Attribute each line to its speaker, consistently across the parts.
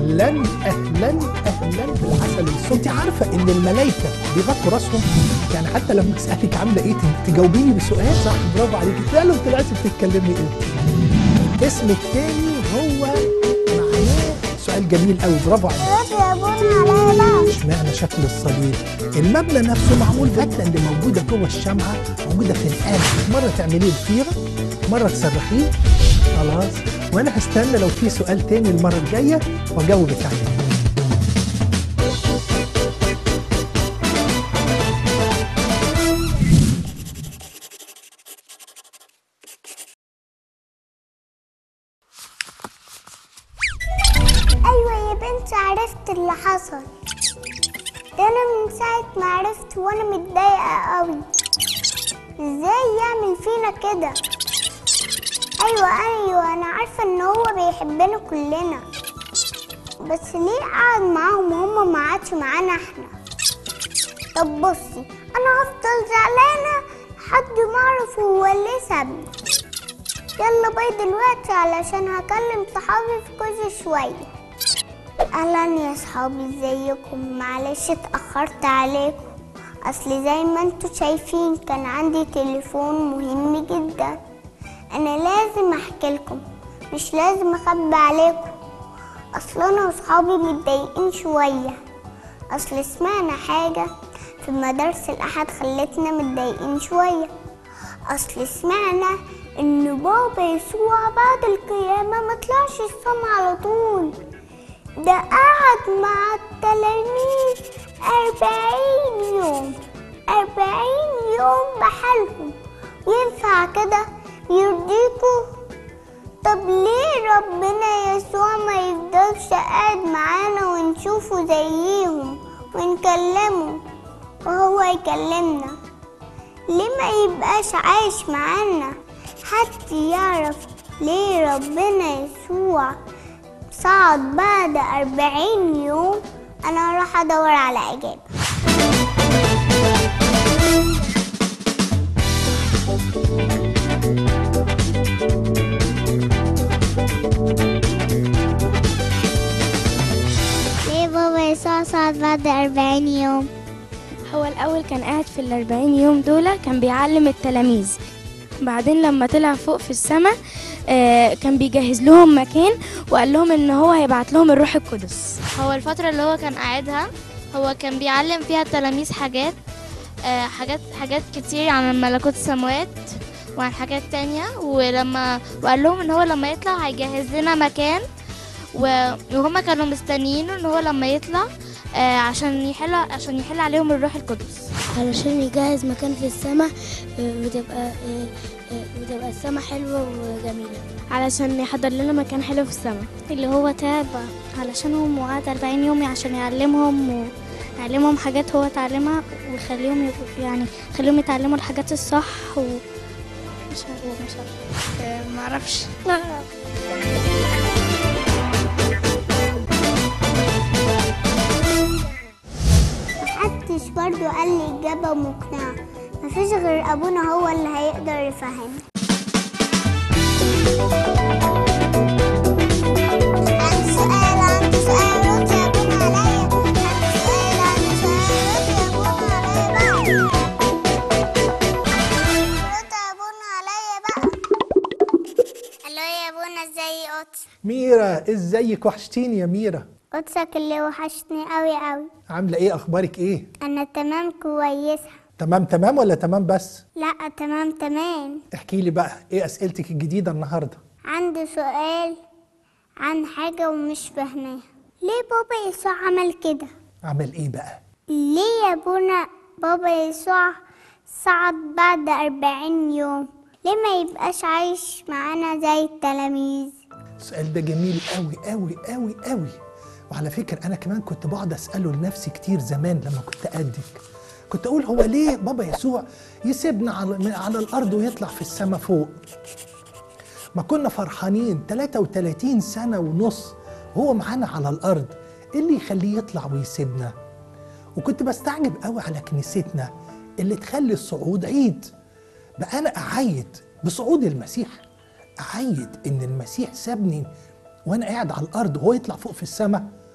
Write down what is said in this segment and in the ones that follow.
Speaker 1: اهلا اهلا اهلا بالعسل الاسود انت عارفه ان الملائكه بيغطوا راسهم يعني حتى لما اسالك عامله ايه تجاوبيني بسؤال صح برافو عليكي فعلا طلعتي بتتكلمي ايه اسم التاني هو معناه سؤال جميل قوي برافو عليك
Speaker 2: رد يا ابونا عليا بقى
Speaker 1: اشمعنى شكل الصليب المبنى نفسه معمول فتله اللي موجوده جوه الشمعه موجوده في القلب مره تعمليه ضفيره مره تسرحيه خلاص وانا هستنى لو في سؤال تاني المره الجايه واجاوبك عليه
Speaker 2: ايوه يا بنتي عرفت اللي حصل ده انا من ساعه ما عرفت وانا متضايقه قوي ازاي يعمل فينا كده ايوه ايوه انا عارفه ان هو بيحبنا كلنا بس ليه قعد معاهم وهما ما عادش معانا احنا طب بصي انا هفضل زعلانه لحد ما اعرف هو ليه سابني يلا باي دلوقتي علشان هكلم صحابي في كل شوية اهلا يا صحابي ازيكم معلش اتأخرت عليكم اصل زي ما انتوا شايفين كان عندي تليفون مهم جدا انا لازم احكي لكم مش لازم اخبي عليكم اصل انا وصحابي متضايقين شوية اصل سمعنا حاجة في مدارس الاحد خلتنا متضايقين شوية اصل سمعنا ان بابا يسوع بعد القيامة ما طلعش السما على طول ده قعد مع التلاميذ أربعين يوم أربعين يوم بحالهم ينفع كده يرضيكوا طب ليه ربنا يسوع ما يفضلش قاعد معانا ونشوفه زيهم ونكلمه وهو يكلمنا ليه ما يبقاش عايش معانا حد يعرف ليه ربنا يسوع صعد بعد أربعين يوم أنا راح أدور على إجابة ليه بابا يسوع صعد بعد أربعين يوم؟
Speaker 3: هو الأول كان قاعد في الأربعين يوم دول كان بيعلم التلاميذ بعدين لما طلع فوق في السماء آه، كان بيجهز لهم مكان وقال لهم ان هو هيبعت لهم الروح القدس
Speaker 4: هو الفترة اللي هو كان قاعدها هو كان بيعلم فيها التلاميذ حاجات آه، حاجات حاجات كتير عن ملكوت السماوات وعن حاجات تانية ولما وقال لهم ان هو لما يطلع هيجهز لنا مكان و- وهما كانوا مستنيينه ان هو لما يطلع آه، عشان يحل عشان يحل عليهم الروح القدس
Speaker 3: علشان يجهز مكان في السماء وتبقى وتبقى السماء حلوة وجميلة علشان يحضر لنا مكان حلو في السماء اللي هو تعب علشانهم وقعد 40 يوم عشان يعلمهم ويعلمهم حاجات هو اتعلمها ويخليهم يبقوا- يعني يخليهم يتعلموا الحاجات الصح و مش عارفة مش عارفة معرفش
Speaker 2: محدش برضو قال لي إجابة مقنعة مفيش غير أبونا هو اللي هيقدر يفهمني عندي سؤال عندي سؤال رد يا أبونا عليا عندي سؤال عندي سؤال رد يا أبونا عليا بقى رد يا أبونا عليا بقى ألو يا أبونا ازاي قدس
Speaker 1: ميرا ازيك وحشتيني يا ميرا
Speaker 2: قدسك اللي وحشتني قوي قوي
Speaker 1: عامله ايه اخبارك ايه
Speaker 2: أنا تمام كويسة
Speaker 1: تمام تمام ولا تمام بس
Speaker 2: لا تمام تمام
Speaker 1: احكي لي بقى ايه اسئلتك الجديده النهارده
Speaker 2: عندي سؤال عن حاجة ومش فاهماها ليه بابا يسوع عمل كده؟
Speaker 1: عمل ايه بقى
Speaker 2: ليه يا ابونا بابا يسوع صعد بعد أربعين يوم؟ ليه ما يبقاش عايش معانا زي التلاميذ؟
Speaker 1: السؤال ده جميل قوي قوي قوي قوي وعلى فكرة أنا كمان كنت بقعد أسأله لنفسي كتير زمان لما كنت قدك كنت أقول هو ليه بابا يسوع يسيبنا على, من- على الأرض ويطلع في السماء فوق ما كنا فرحانين 33 سنة ونص هو معانا على الأرض إيه اللي يخليه يطلع ويسيبنا وكنت بستعجب قوي على كنيستنا اللي تخلي الصعود عيد بقى أنا أعيد بصعود المسيح أعيد إن المسيح سابني وأنا قاعد على الأرض وهو يطلع فوق في السماء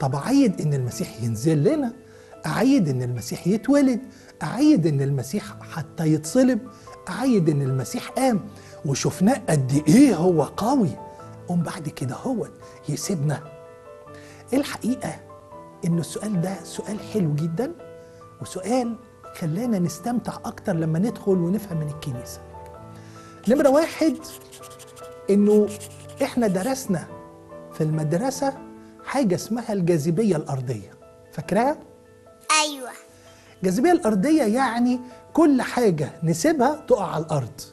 Speaker 1: طب اعيد ان المسيح ينزل لنا اعيد ان المسيح يتولد اعيد ان المسيح حتى يتصلب اعيد ان المسيح قام وشفناه قد ايه هو قوي قوم بعد كده هو يسيبنا الحقيقه ان السؤال ده سؤال حلو جدا وسؤال خلانا نستمتع اكتر لما ندخل ونفهم من الكنيسه نمره واحد انه احنا درسنا في المدرسه حاجه اسمها الجاذبيه الارضيه فاكراها
Speaker 2: ايوه
Speaker 1: الجاذبيه الارضيه يعني كل حاجه نسيبها تقع على الارض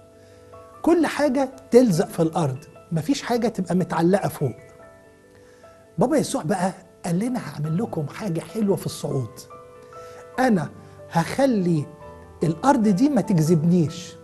Speaker 1: كل حاجه تلزق في الارض مفيش حاجه تبقى متعلقه فوق بابا يسوع بقى قال لنا هعمل لكم حاجه حلوه في الصعود انا هخلي الارض دي ما تجذبنيش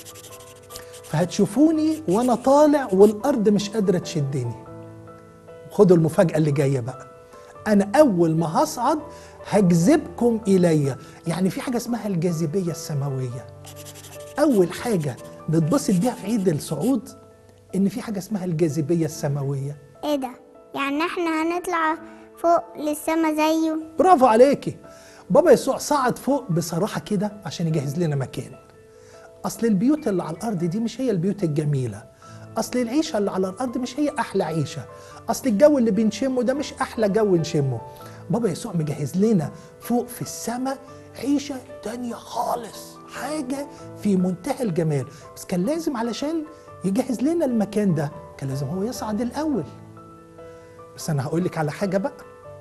Speaker 1: فهتشوفوني وانا طالع والارض مش قادره تشدني خدوا المفاجاه اللي جايه بقى انا اول ما هصعد هجذبكم الي يعني في حاجه اسمها الجاذبيه السماويه اول حاجه نتبسط بيها في عيد الصعود ان في حاجه اسمها الجاذبيه السماويه
Speaker 2: ايه ده يعني احنا هنطلع فوق للسما زيه
Speaker 1: برافو عليكي بابا يسوع صعد فوق بصراحه كده عشان يجهز لنا مكان اصل البيوت اللي على الارض دي مش هي البيوت الجميله اصل العيشه اللي على الارض مش هي احلى عيشه اصل الجو اللي بنشمه ده مش احلى جو نشمه بابا يسوع مجهز لنا فوق في السماء عيشه تانية خالص حاجه في منتهى الجمال بس كان لازم علشان يجهز لنا المكان ده كان لازم هو يصعد الاول بس انا هقول لك على حاجه بقى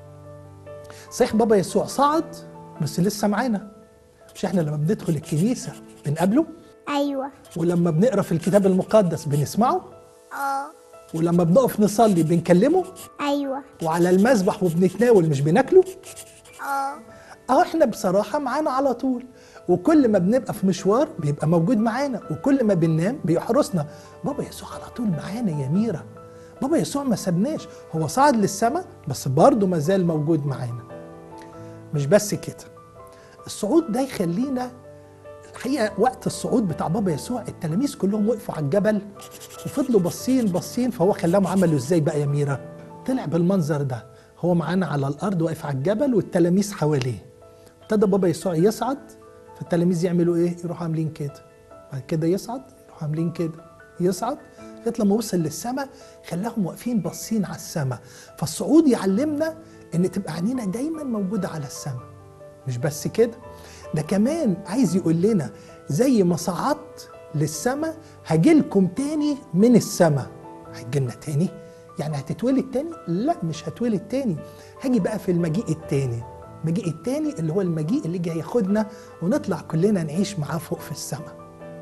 Speaker 1: صحيح بابا يسوع صعد بس لسه معانا مش احنا لما بندخل الكنيسه بنقابله
Speaker 2: ايوه
Speaker 1: ولما بنقرا في الكتاب المقدس بنسمعه
Speaker 2: اه
Speaker 1: ولما بنقف نصلي بنكلمه
Speaker 2: ايوه
Speaker 1: وعلى المسبح وبنتناول مش بناكله
Speaker 2: اه
Speaker 1: اهو احنا بصراحه معانا على طول وكل ما بنبقى في مشوار بيبقى موجود معانا وكل ما بننام بيحرسنا بابا يسوع على طول معانا يا ميرا بابا يسوع ما سابناش هو صعد للسماء بس برضه ما زال موجود معانا مش بس كده الصعود ده يخلينا الحقيقه وقت الصعود بتاع بابا يسوع التلاميذ كلهم وقفوا على الجبل وفضلوا باصين باصين فهو خلاهم عملوا ازاي بقى يا ميرا طلع بالمنظر ده هو معانا على الارض واقف على الجبل والتلاميذ حواليه ابتدى بابا يسوع يصعد فالتلاميذ يعملوا ايه يروحوا عاملين كده بعد كده يصعد يروحوا عاملين كده يصعد لغايه لما وصل للسماء خلاهم واقفين باصين على السماء فالصعود يعلمنا ان تبقى عينينا دايما موجوده على السماء مش بس كده ده كمان عايز يقول لنا زي ما صعدت للسماء هجيلكم تاني من السماء هتجيلنا تاني يعني هتتولد تاني لا مش هتولد تاني هاجي بقى في المجيء التاني المجيء التاني اللي هو المجيء اللي جاي ياخدنا ونطلع كلنا نعيش معاه فوق في السماء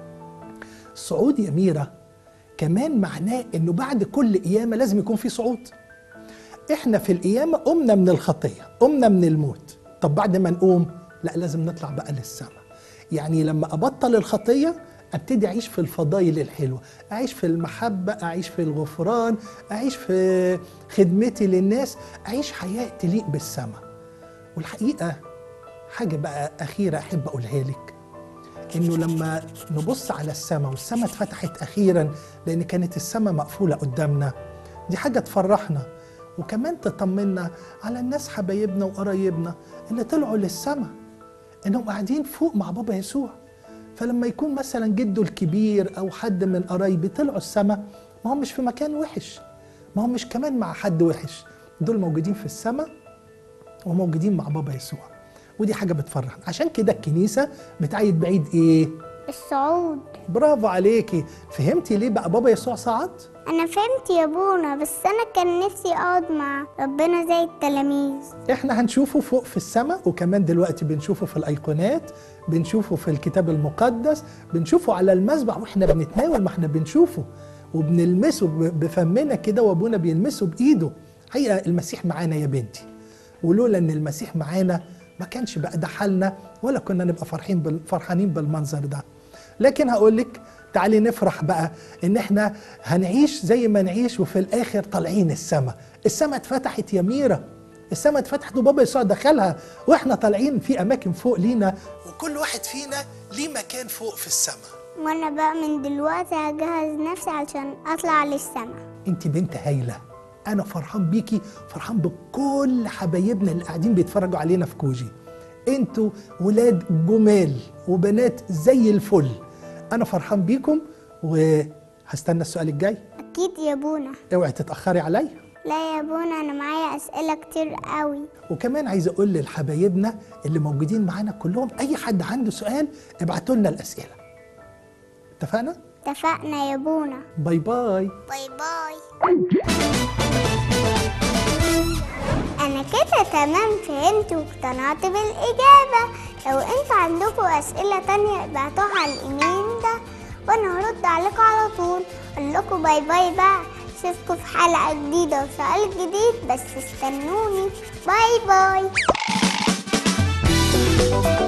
Speaker 1: الصعود يا ميرا كمان معناه انه بعد كل قيامه لازم يكون في صعود احنا في القيامه قمنا من الخطيه قمنا من الموت طب بعد ما نقوم لا لازم نطلع بقى للسماء يعني لما ابطل الخطيه ابتدي اعيش في الفضائل الحلوه اعيش في المحبه اعيش في الغفران اعيش في خدمتي للناس اعيش حياه تليق بالسماء والحقيقه حاجه بقى اخيره احب اقولها لك انه لما نبص على السماء والسماء اتفتحت اخيرا لان كانت السماء مقفوله قدامنا دي حاجه تفرحنا وكمان تطمنا على الناس حبايبنا وقرايبنا اللي طلعوا للسماء انهم قاعدين فوق مع بابا يسوع فلما يكون مثلا جده الكبير او حد من قرايبي طلعوا السماء ما هم مش في مكان وحش ما هم مش كمان مع حد وحش دول موجودين في السماء وموجودين مع بابا يسوع ودي حاجه بتفرحنا عشان كده الكنيسه بتعيد بعيد ايه
Speaker 2: الصعود
Speaker 1: برافو عليكي فهمتي ليه بقى بابا يسوع صعد
Speaker 2: انا فهمت يا بونا بس انا كان نفسي اقعد مع ربنا زي التلاميذ
Speaker 1: احنا هنشوفه فوق في السماء وكمان دلوقتي بنشوفه في الايقونات بنشوفه في الكتاب المقدس بنشوفه على المسبح واحنا بنتناول ما احنا بنشوفه وبنلمسه ب- بفمنا كده وابونا بيلمسه بايده حقيقه المسيح معانا يا بنتي ولولا ان المسيح معانا ما كانش بقى ده حالنا ولا كنا نبقى فرحين بال- فرحانين بالمنظر ده لكن هقول لك تعالي نفرح بقى ان احنا هنعيش زي ما نعيش وفي الاخر طالعين السماء السماء اتفتحت يا ميرا السماء اتفتحت وبابا يسوع دخلها واحنا طالعين في اماكن فوق لينا وكل واحد فينا ليه مكان فوق في السماء
Speaker 2: وانا بقى من دلوقتي هجهز نفسي علشان اطلع للسما
Speaker 1: انت بنت هايله انا فرحان بيكي فرحان بكل حبايبنا اللي قاعدين بيتفرجوا علينا في كوجي انتوا ولاد جمال وبنات زي الفل انا فرحان بيكم وهستنى السؤال الجاي
Speaker 2: اكيد يا بونا
Speaker 1: اوعي تتاخري عليا
Speaker 2: لا يا بونا انا معايا اسئله كتير قوي
Speaker 1: وكمان عايز اقول لحبايبنا اللي موجودين معانا كلهم اي حد عنده سؤال ابعتوا لنا الاسئله اتفقنا
Speaker 2: اتفقنا يا بونا
Speaker 1: باي باي
Speaker 2: باي باي انا كده تمام فهمت واقتنعت بالاجابه لو انتوا عندكم اسئله تانية ابعتوها على الايميل ده وانا هرد عليكم على طول اقول لكم باي باي بقى اشوفكم في حلقه جديده وسؤال جديد بس استنوني باي باي